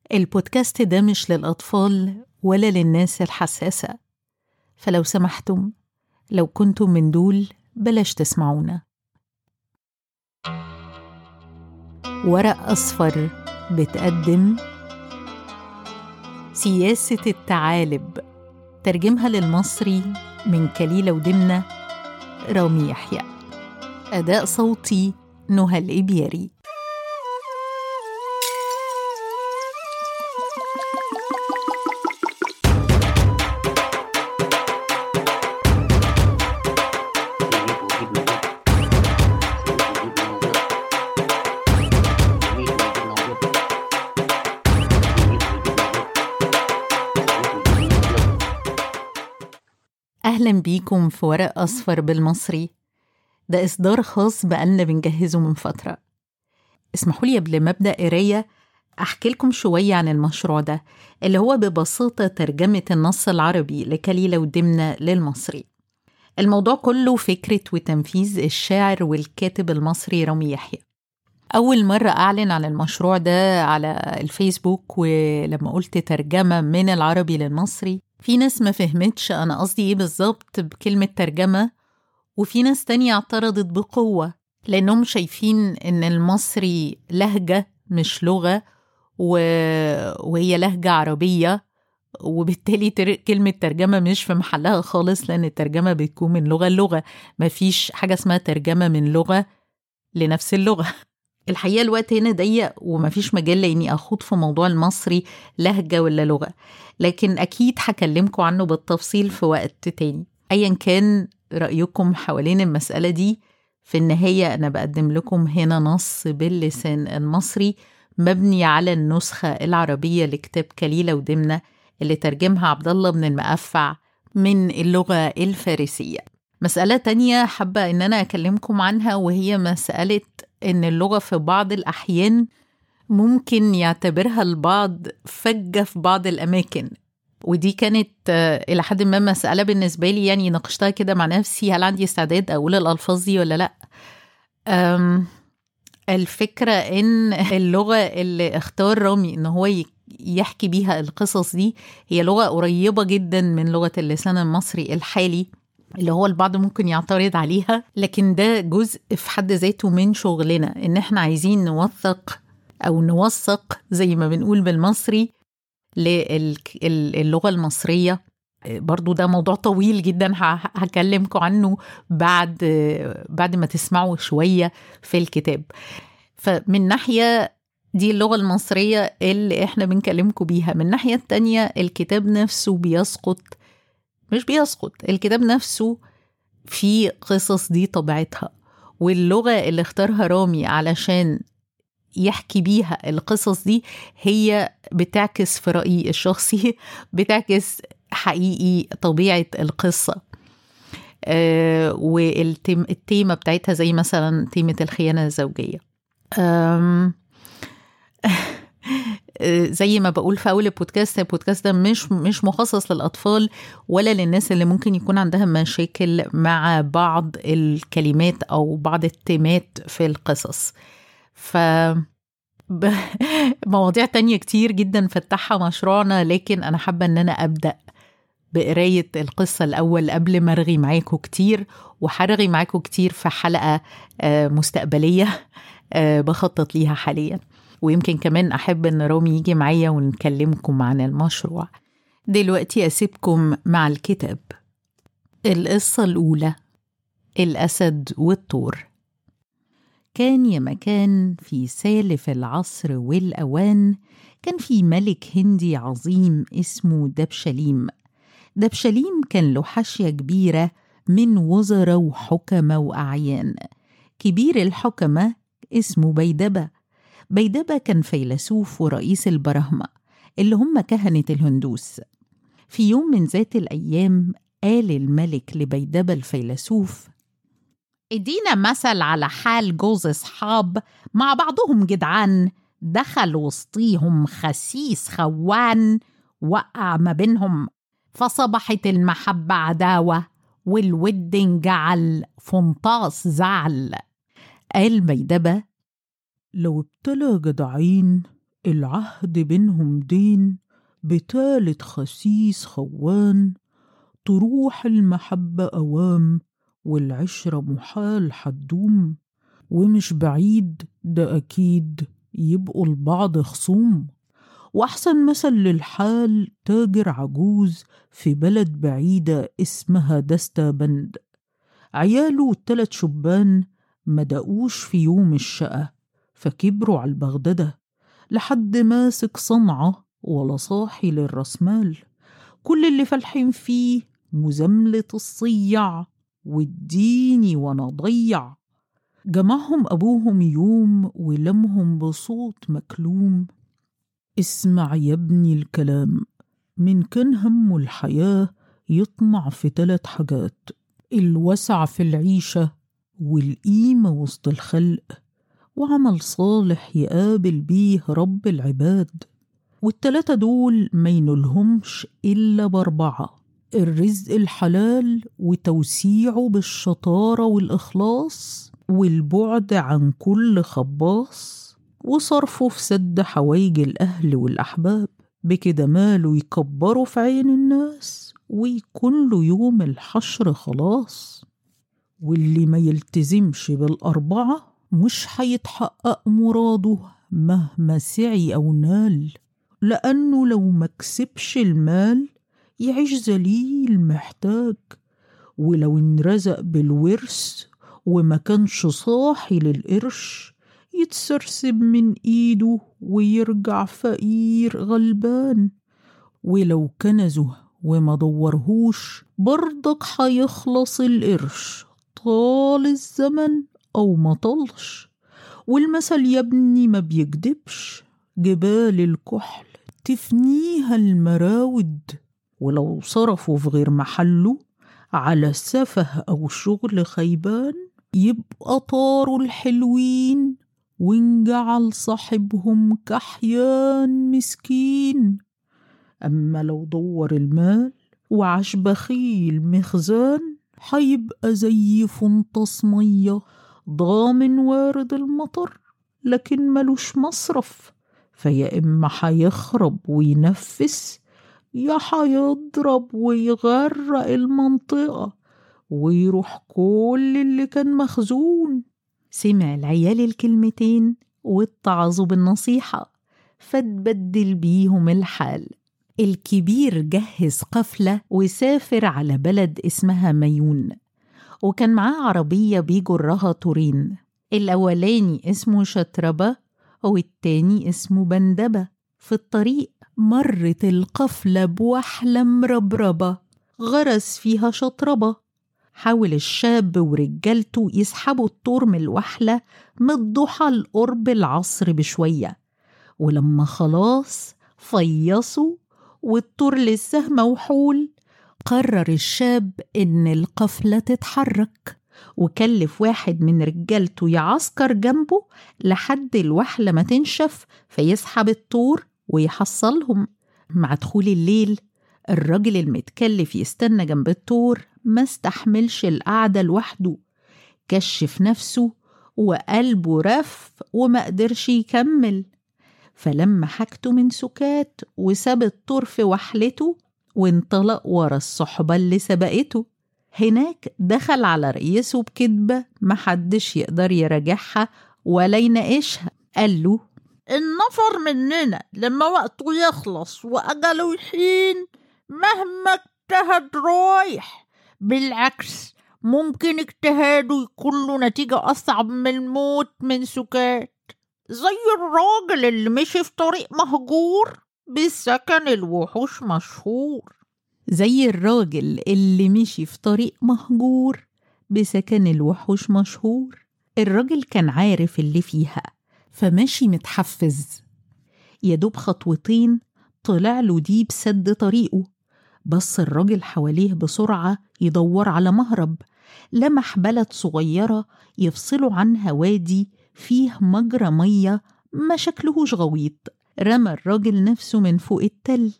البودكاست ده مش للأطفال ولا للناس الحساسة فلو سمحتم لو كنتم من دول بلاش تسمعونا ورق أصفر بتقدم سياسة التعالب ترجمها للمصري من كليلة ودمنة رامي يحيى أداء صوتي نهى الإبياري أهلا بيكم في ورق أصفر بالمصري ده إصدار خاص بقالنا بنجهزه من فترة اسمحوا لي قبل ما أبدأ قراية أحكي لكم شوية عن المشروع ده اللي هو ببساطة ترجمة النص العربي لكليلة ودمنة للمصري الموضوع كله فكرة وتنفيذ الشاعر والكاتب المصري رامي يحيى أول مرة أعلن عن المشروع ده على الفيسبوك ولما قلت ترجمة من العربي للمصري في ناس ما فهمتش أنا قصدي إيه بالظبط بكلمة ترجمة وفي ناس تانية اعترضت بقوة لأنهم شايفين إن المصري لهجة مش لغة و... وهي لهجة عربية وبالتالي تر... كلمة ترجمة مش في محلها خالص لأن الترجمة بتكون من لغة لغة مفيش حاجة اسمها ترجمة من لغة لنفس اللغة الحقيقة الوقت هنا ضيق ومفيش مجال لإني أخوض في موضوع المصري لهجة ولا لغة لكن أكيد هكلمكم عنه بالتفصيل في وقت تاني أيا كان رأيكم حوالين المسألة دي في النهاية أنا بقدم لكم هنا نص باللسان المصري مبني على النسخة العربية لكتاب كليلة ودمنة اللي ترجمها عبد الله بن المقفع من اللغة الفارسية مسألة تانية حابة إن أنا أكلمكم عنها وهي مسألة إن اللغة في بعض الأحيان ممكن يعتبرها البعض فجة في بعض الأماكن ودي كانت إلى حد ما مسألة بالنسبة لي يعني ناقشتها كده مع نفسي هل عندي استعداد أقول الألفاظ دي ولا لأ الفكرة إن اللغة اللي اختار رامي إن هو يحكي بيها القصص دي هي لغة قريبة جدا من لغة اللسان المصري الحالي اللي هو البعض ممكن يعترض عليها لكن ده جزء في حد ذاته من شغلنا ان احنا عايزين نوثق او نوثق زي ما بنقول بالمصري للغة المصرية برضو ده موضوع طويل جدا هكلمكم عنه بعد بعد ما تسمعوا شوية في الكتاب فمن ناحية دي اللغة المصرية اللي احنا بنكلمكم بيها من الناحية التانية الكتاب نفسه بيسقط مش بيسقط الكتاب نفسه في قصص دي طبيعتها واللغة اللي اختارها رامي علشان يحكي بيها القصص دي هي بتعكس في رأيي الشخصي بتعكس حقيقي طبيعة القصة آه والتيمة بتاعتها زي مثلا تيمة الخيانة الزوجية زي ما بقول في اول البودكاست البودكاست ده مش مش مخصص للاطفال ولا للناس اللي ممكن يكون عندها مشاكل مع بعض الكلمات او بعض التيمات في القصص ف مواضيع تانية كتير جدا فتحها مشروعنا لكن أنا حابة أن أنا أبدأ بقراية القصة الأول قبل ما أرغي معاكم كتير وحرغي معاكم كتير في حلقة مستقبلية بخطط ليها حالياً ويمكن كمان أحب إن رامي يجي معايا ونكلمكم عن المشروع دلوقتي أسيبكم مع الكتاب القصة الأولى الأسد والطور كان يا مكان في سالف العصر والأوان كان في ملك هندي عظيم اسمه دبشليم دبشليم كان له حاشية كبيرة من وزراء وحكمة وأعيان كبير الحكمة اسمه بيدبة بيدبة كان فيلسوف ورئيس البرهمة اللي هم كهنة الهندوس في يوم من ذات الأيام قال الملك لبيدبة الفيلسوف ادينا مثل على حال جوز اصحاب مع بعضهم جدعان دخل وسطيهم خسيس خوان وقع ما بينهم فصبحت المحبة عداوة والود انجعل فنطاس زعل قال بيدبة لو ابتلى جدعين العهد بينهم دين بتالت خسيس خوان تروح المحبة أوام والعشرة محال حدوم ومش بعيد ده أكيد يبقوا البعض خصوم وأحسن مثل للحال تاجر عجوز في بلد بعيدة اسمها دستا بند عياله والتلات شبان مدقوش في يوم الشقة فكبروا على البغددة لحد ماسك صنعة ولا صاحي للرسمال كل اللي فالحين فيه مزاملة الصيع واديني وانا ضيع جمعهم أبوهم يوم ولمهم بصوت مكلوم اسمع يا ابني الكلام من كان همه الحياة يطمع في تلات حاجات الوسع في العيشة والقيمة وسط الخلق وعمل صالح يقابل بيه رب العباد والتلاتة دول ما ينولهمش إلا بأربعة الرزق الحلال وتوسيعه بالشطارة والإخلاص والبعد عن كل خباص وصرفه في سد حوايج الأهل والأحباب بكده ماله يكبره في عين الناس ويكون له يوم الحشر خلاص واللي ما يلتزمش بالأربعة مش هيتحقق مراده مهما سعي أو نال لأنه لو مكسبش المال يعيش ذليل محتاج ولو انرزق بالورث وما كانش صاحي للقرش يتسرسب من ايده ويرجع فقير غلبان ولو كنزه وما دورهوش برضك هيخلص القرش طال الزمن أو ما طلش والمثل يا ابني ما بيكدبش جبال الكحل تفنيها المراود ولو صرفوا في غير محله على سفه أو شغل خيبان يبقى طاروا الحلوين وانجعل صاحبهم كحيان مسكين أما لو دور المال وعاش بخيل مخزان حيبقى زي فنطس مية ضامن وارد المطر لكن ملوش مصرف فيا إما حيخرب وينفس يا حيضرب ويغرق المنطقة ويروح كل اللي كان مخزون سمع العيال الكلمتين واتعظوا بالنصيحة فتبدل بيهم الحال الكبير جهز قفلة وسافر على بلد اسمها ميون وكان معاه عربية بيجرها تورين الأولاني اسمه شتربة والتاني اسمه بندبة في الطريق مرت القفلة بوحلة مربربة غرس فيها شطربة حاول الشاب ورجالته يسحبوا الطور من الوحلة من الضحى لقرب العصر بشوية ولما خلاص فيصوا والطور لسه موحول قرر الشاب إن القفلة تتحرك وكلف واحد من رجالته يعسكر جنبه لحد الوحلة ما تنشف فيسحب الطور ويحصلهم مع دخول الليل الراجل المتكلف يستنى جنب الطور ما استحملش القعدة لوحده كشف نفسه وقلبه رف وما قدرش يكمل فلما حاجته من سكات وساب الطور في وحلته وانطلق ورا الصحبة اللي سبقته هناك دخل على رئيسه بكدبة محدش يقدر يراجعها ولا يناقشها قال له النفر مننا لما وقته يخلص وأجله يحين مهما اجتهد رايح بالعكس ممكن اجتهاده يكون له نتيجة أصعب من الموت من سكات زي الراجل اللي مشي في طريق مهجور بسكن الوحوش مشهور زي الراجل اللي مشي في طريق مهجور بسكن الوحوش مشهور الراجل كان عارف اللي فيها فماشي متحفز يدوب خطوتين طلع له ديب سد طريقه بص الراجل حواليه بسرعة يدور على مهرب لمح بلد صغيرة يفصلوا عنها وادي فيه مجرى مية ما شكلهوش غويط رمى الراجل نفسه من فوق التل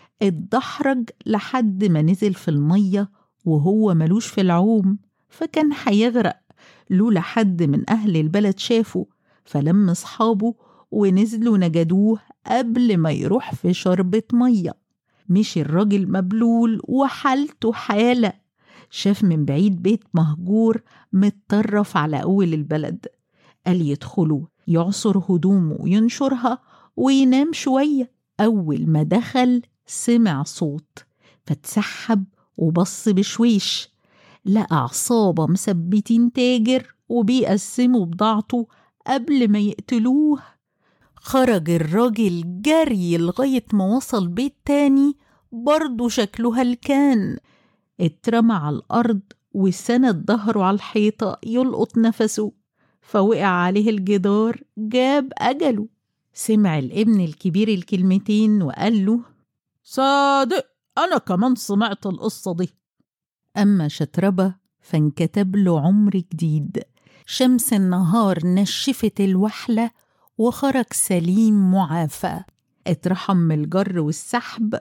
اتدحرج لحد ما نزل في المية وهو ملوش في العوم فكان هيغرق لولا حد من أهل البلد شافه فلم أصحابه ونزلوا نجدوه قبل ما يروح في شربة مية مشي الراجل مبلول وحالته حالة شاف من بعيد بيت مهجور متطرف على أول البلد قال يدخلوا يعصر هدومه وينشرها وينام شوية أول ما دخل سمع صوت فاتسحب وبص بشويش لقى عصابة مثبتين تاجر وبيقسموا بضاعته قبل ما يقتلوه خرج الراجل جري لغاية ما وصل بيت تاني برضه شكله هلكان اترمى على الأرض وسند ظهره على الحيطة يلقط نفسه فوقع عليه الجدار جاب أجله سمع الابن الكبير الكلمتين وقال له صادق أنا كمان سمعت القصة دي أما شتربة فانكتب له عمر جديد شمس النهار نشفت الوحلة وخرج سليم معافى اترحم من الجر والسحب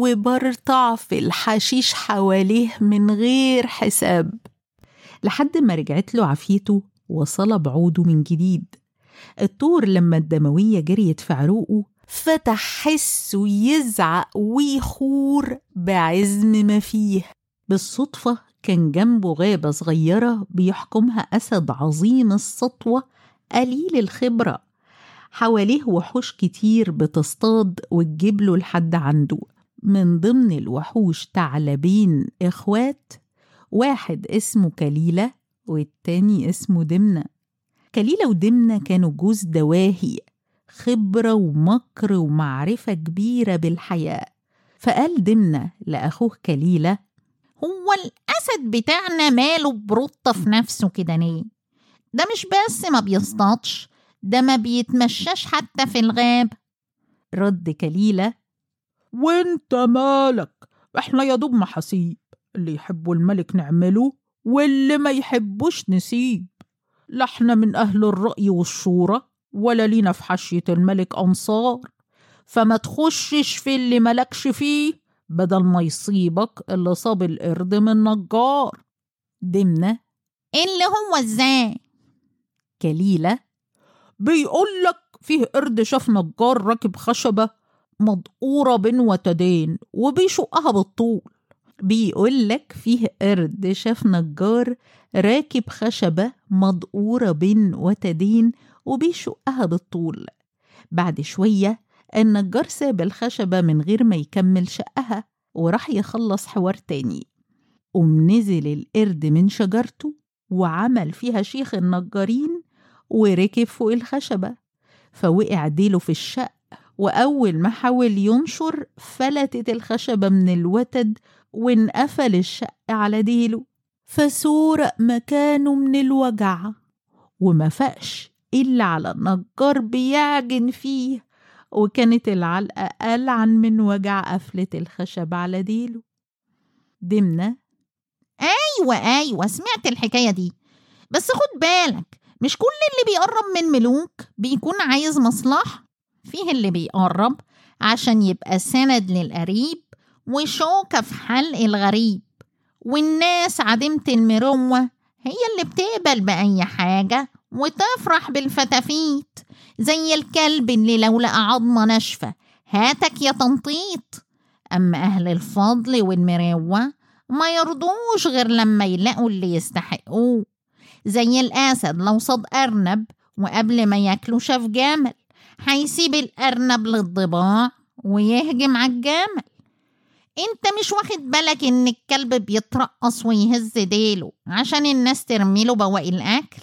وبرطع في الحشيش حواليه من غير حساب لحد ما رجعت له عافيته وصلب عوده من جديد الطور لما الدموية جريت في عروقه فتح حسه يزعق ويخور بعزم ما فيه بالصدفة كان جنبه غابة صغيرة بيحكمها أسد عظيم السطوة قليل الخبرة حواليه وحوش كتير بتصطاد وتجيب له لحد عنده من ضمن الوحوش ثعلبين إخوات واحد اسمه كليلة والتاني اسمه دمنة كليلة ودمنة كانوا جوز دواهي خبرة ومكر ومعرفة كبيرة بالحياة فقال دمنة لأخوه كليلة هو الأسد بتاعنا ماله بروطة في نفسه كده ليه؟ ده مش بس ما بيصطادش ده ما بيتمشاش حتى في الغاب رد كليلة وانت مالك احنا يا دوب محاسيب اللي يحبوا الملك نعمله واللي ما يحبوش نسيب لا احنا من أهل الرأي والشورى ولا لينا في حشية الملك أنصار فما تخشش في اللي ملكش فيه بدل ما يصيبك اللي صاب القرد من نجار دمنة اللي هو ازاي؟ كليلة بيقولك فيه قرد شاف نجار راكب خشبة مدقورة بين وتدين وبيشقها بالطول بيقولك فيه قرد شاف نجار راكب خشبة مدقورة بين وتدين وبيشقها بالطول بعد شوية النجار ساب الخشبة من غير ما يكمل شقها وراح يخلص حوار تاني قوم نزل القرد من شجرته وعمل فيها شيخ النجارين وركب فوق الخشبة فوقع ديله في الشق وأول ما حاول ينشر فلتت الخشبة من الوتد وانقفل الشق على ديله فسورق مكانه من الوجع وما فقش إلا على النجار بيعجن فيه وكانت العلقة ألعن من وجع قفلة الخشب على ديله دمنة أيوة أيوة سمعت الحكاية دي بس خد بالك مش كل اللي بيقرب من ملوك بيكون عايز مصلحة فيه اللي بيقرب عشان يبقى سند للقريب وشوكة في حلق الغريب والناس عديمة المروة هي اللي بتقبل بأي حاجة وتفرح بالفتافيت زي الكلب اللي لو لقى عظمة ناشفة هاتك يا تنطيط أما أهل الفضل والمروة ما يرضوش غير لما يلاقوا اللي يستحقوه زي الأسد لو صاد أرنب وقبل ما ياكله شاف جمل هيسيب الأرنب للضباع ويهجم على الجمل انت مش واخد بالك ان الكلب بيترقص ويهز ديله عشان الناس ترميله بواقي الأكل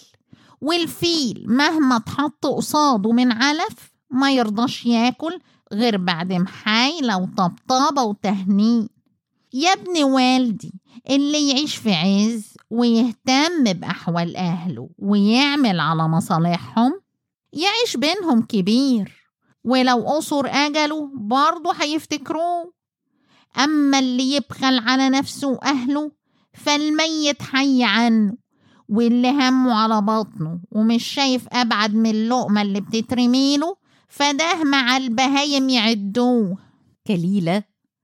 والفيل مهما اتحط قصاده من علف ما يرضاش ياكل غير بعد محايلة وطبطبة وتهنيد يا ابن والدي اللي يعيش في عز ويهتم بأحوال أهله ويعمل على مصالحهم يعيش بينهم كبير ولو قصر أجله برضه هيفتكروه أما اللي يبخل على نفسه وأهله فالميت حي عنه واللي همه على بطنه ومش شايف أبعد من اللقمة اللي بتترميله فده مع البهايم يعدوه كليلة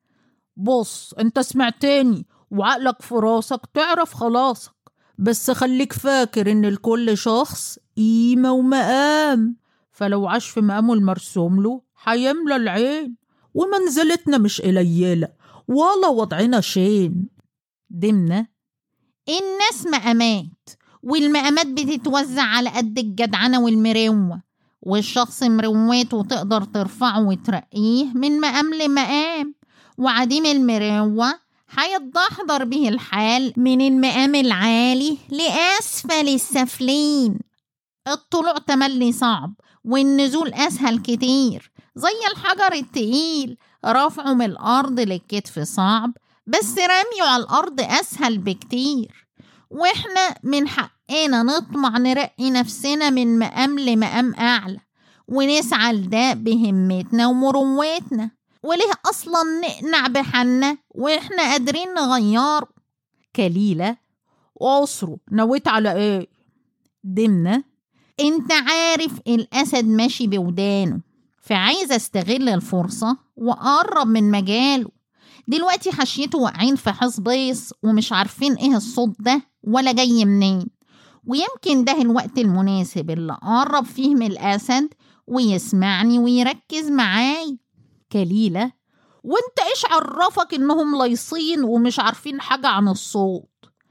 بص انت سمعتني وعقلك في راسك تعرف خلاصك بس خليك فاكر ان لكل شخص قيمة ومقام فلو عاش في مقامه المرسوم له حيملى العين ومنزلتنا مش قليلة ولا وضعنا شين دمنة الناس مقامات والمقامات بتتوزع على قد الجدعنة والمروة والشخص مروته تقدر ترفعه وترقيه من مقام لمقام وعديم المروة هيتدحضر به الحال من المقام العالي لأسفل السافلين الطلوع تملي صعب والنزول أسهل كتير زي الحجر التقيل رفعه من الأرض للكتف صعب بس رميه على الأرض أسهل بكتير وإحنا من حقنا نطمع نرقي نفسنا من مقام لمقام أعلى ونسعى لده بهمتنا ومروتنا وليه أصلا نقنع بحالنا وإحنا قادرين نغيره كليلة أسره نويت على إيه دمنة انت عارف الأسد ماشي بودانه فعايز استغل الفرصة وأقرب من مجاله دلوقتي حشيته واقعين في حصبيص ومش عارفين ايه الصوت ده ولا جاي منين ويمكن ده الوقت المناسب اللي أقرب فيه من الأسد ويسمعني ويركز معاي كليلة وانت ايش عرفك انهم لايصين ومش عارفين حاجة عن الصوت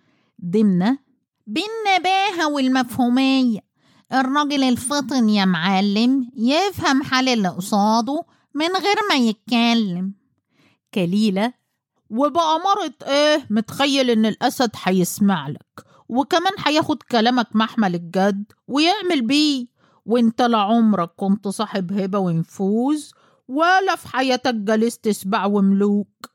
دمنة بالنباهة والمفهومية الراجل الفطن يا معلم يفهم حال اللي قصاده من غير ما يتكلم كليلة وبأمارة ايه متخيل ان الاسد هيسمع لك وكمان هياخد كلامك محمل الجد ويعمل بيه وانت لعمرك كنت صاحب هبة ونفوذ ولا في حياتك جلست سبع وملوك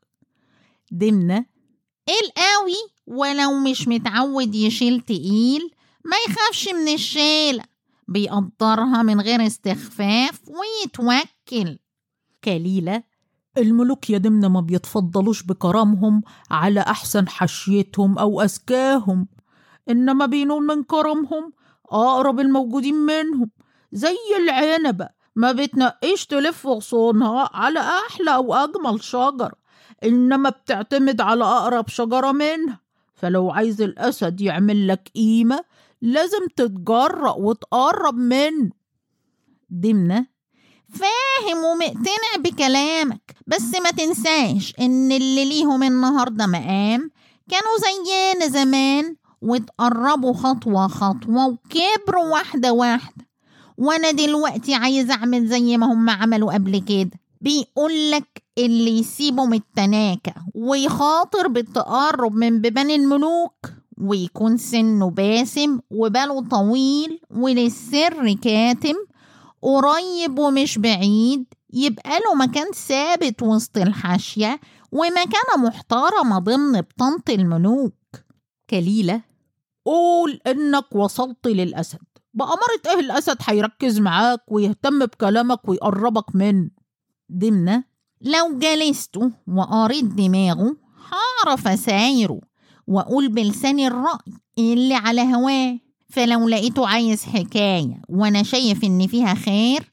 دمنة القوي ولو مش متعود يشيل تقيل ما يخافش من الشيلة بيقدرها من غير استخفاف ويتوكل كليلة الملوك يا دمنة ما بيتفضلوش بكرمهم على أحسن حشيتهم أو أذكاهم إنما بينون من كرمهم أقرب الموجودين منهم زي العنبة ما بتنقيش تلف غصونها على أحلى أو أجمل شجر إنما بتعتمد على أقرب شجرة منها فلو عايز الأسد يعمل لك قيمة لازم تتجرأ وتقرب منه دمنة فاهم ومقتنع بكلامك بس ما تنساش ان اللي ليهم النهارده مقام كانوا زينا زمان وتقربوا خطوة خطوة وكبروا واحدة واحدة وانا دلوقتي عايز اعمل زي ما هم عملوا قبل كده بيقولك اللي يسيبه من التناكة ويخاطر بالتقرب من بيبان الملوك ويكون سنه باسم وباله طويل وللسر كاتم قريب ومش بعيد يبقى له مكان ثابت وسط الحاشية ومكانة محترمة ضمن بطنة الملوك كليلة قول إنك وصلت للأسد بأمارة إيه الأسد هيركز معاك ويهتم بكلامك ويقربك منه دمنة لو جلسته وقريت دماغه هعرف أسايره وأقول بلسان الرأي اللي على هواه فلو لقيته عايز حكاية وأنا شايف إن فيها خير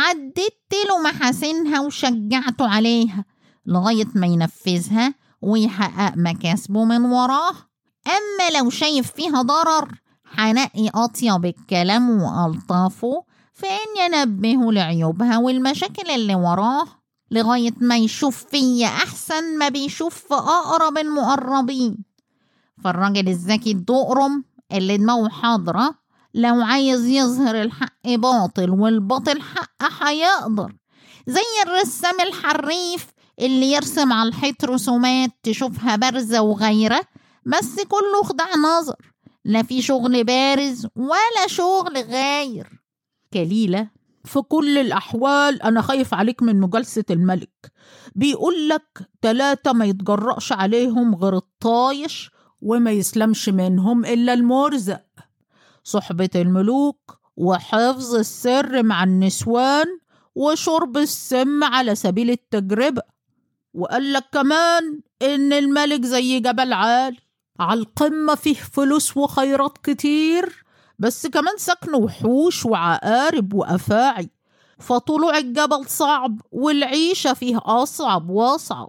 عددت له محاسنها وشجعته عليها لغاية ما ينفذها ويحقق مكاسبه من وراها أما لو شايف فيها ضرر هنقي أطيب الكلام وألطافه فإني أنبهه لعيوبها والمشاكل اللي وراه لغاية ما يشوف فيا أحسن ما بيشوف في أقرب المقربين فالراجل الذكي الدقرم اللي دماغه حاضرة لو عايز يظهر الحق باطل والباطل حق هيقدر زي الرسام الحريف اللي يرسم على الحيط رسومات تشوفها بارزة وغيرة بس كله خداع نظر لا في شغل بارز ولا شغل غاير كليلة في كل الأحوال أنا خايف عليك من مجالسة الملك بيقول لك تلاتة ما يتجرأش عليهم غير الطايش وما يسلمش منهم إلا المرزق صحبة الملوك وحفظ السر مع النسوان وشرب السم على سبيل التجربة وقال لك كمان إن الملك زي جبل عالي على القمة فيه فلوس وخيرات كتير بس كمان سكن وحوش وعقارب وأفاعي فطلوع الجبل صعب والعيشة فيه أصعب وأصعب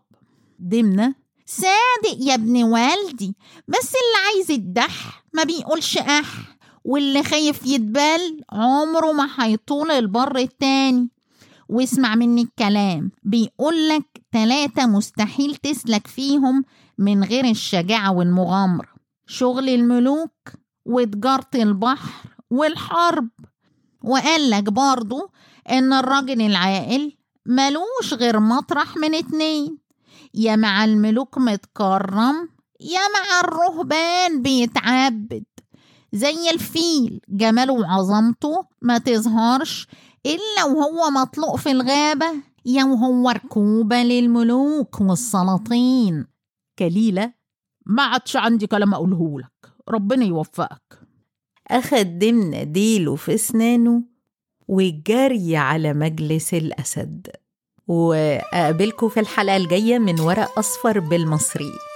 دمنة صادق يا ابن والدي بس اللي عايز الدح ما بيقولش أح واللي خايف يتبل عمره ما هيطول البر التاني واسمع مني الكلام بيقولك تلاتة مستحيل تسلك فيهم من غير الشجاعة والمغامرة شغل الملوك وتجارة البحر والحرب وقالك برضو إن الراجل العاقل ملوش غير مطرح من اتنين يا مع الملوك متكرم يا مع الرهبان بيتعبد زي الفيل جماله وعظمته ما تظهرش إلا وهو مطلوق في الغابة يا وهو ركوبة للملوك والسلاطين كليلة ما عادش عندي كلام أقوله لك ربنا يوفقك أخد ضمن ديله في أسنانه وجري على مجلس الأسد وأقابلكم في الحلقة الجاية من ورق أصفر بالمصري